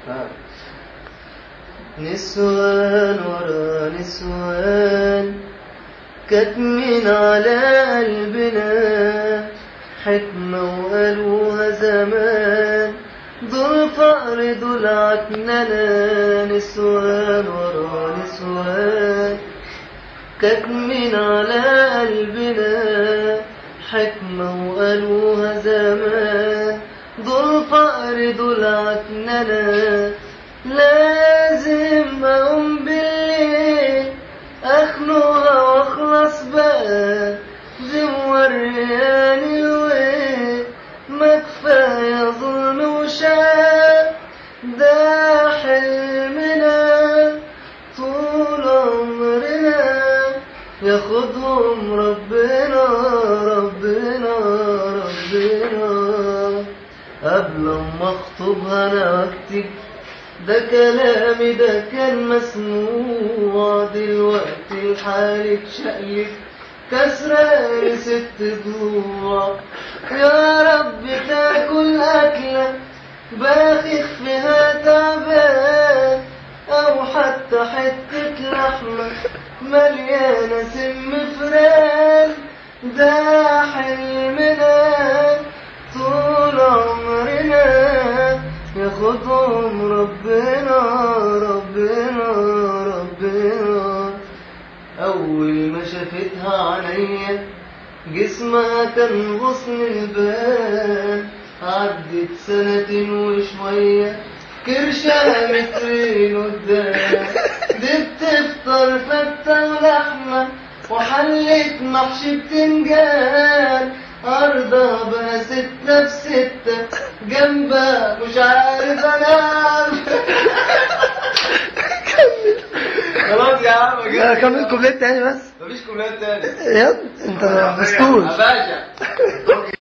نسوان ورا نسوان كاتمين على قلبنا حكمة وقالوها زمان دول فقر دول عكننا نسوان ورا نسوان كاتمين على قلبنا حكمة وقالوها زمان دول فقر دول عكننا لازم أقوم بالليل أخنقها وأخلص بقى دي مورياني الويل ما كفاية ظلم وشقى ده حلمنا طول عمرنا ياخدهم ربنا ربنا ربنا قبل ما اخطبها انا واكتب ده كلامي ده كان مسموع دلوقتي الحال اتشقلب كسران ست ضلوع يا رب تاكل أكلة باخخ فيها تعبان أو حتى حتة لحمة مليانة سم فران ده حلمنا طول عمرنا ياخدهم ربنا ربنا ربنا أول ما شافتها عينيا جسمها كان غصن البان عدت سنة وشوية كرشها مترين قدام دي بتفطر فتة ولحمة وحلت محشي بتنجان أرضها بقى ستة بستة جنبها مش عارف أنام خلاص يا عم لا، كمل كوبليت تاني بس مفيش كوبلات تاني يا انت مسطول يا باشا